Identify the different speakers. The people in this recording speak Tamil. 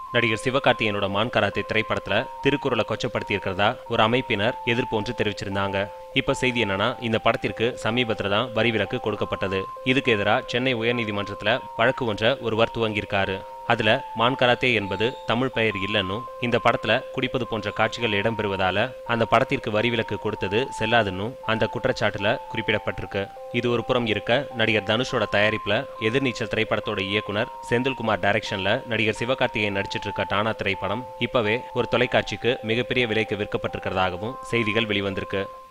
Speaker 1: நடிகர் சிவகார்த்திகேயனோட மான் கராத்தே திரைப்படத்துல திருக்குறளை கொச்சப்படுத்தி இருக்கிறதா ஒரு அமைப்பினர் எதிர்ப்பு ஒன்று தெரிவிச்சிருந்தாங்க இப்ப செய்தி என்னன்னா இந்த படத்திற்கு சமீபத்துல தான் வரி விலக்கு கொடுக்கப்பட்டது இதுக்கு எதிராக சென்னை உயர்நீதிமன்றத்துல வழக்கு ஒன்றை ஒருவர் துவங்கியிருக்காரு அதுல மான் கராத்தே என்பது தமிழ் பெயர் இல்லைன்னும் இந்த படத்துல குடிப்பது போன்ற காட்சிகள் இடம்பெறுவதால அந்த படத்திற்கு வரி விலக்கு கொடுத்தது செல்லாதுன்னும் அந்த குற்றச்சாட்டுல குறிப்பிடப்பட்டிருக்கு இது ஒரு புறம் இருக்க நடிகர் தனுஷோட தயாரிப்புல எதிர்நீச்சல் திரைப்படத்தோட இயக்குனர் செந்தில்குமார் டைரக்ஷன்ல நடிகர் சிவகார்த்திகேயன் நடிச்சிட்டு இருக்க டானா திரைப்படம் இப்பவே ஒரு தொலைக்காட்சிக்கு மிகப்பெரிய விலைக்கு விற்கப்பட்டிருக்கிறதாகவும் செய்திகள் வெளிவந்திருக்கு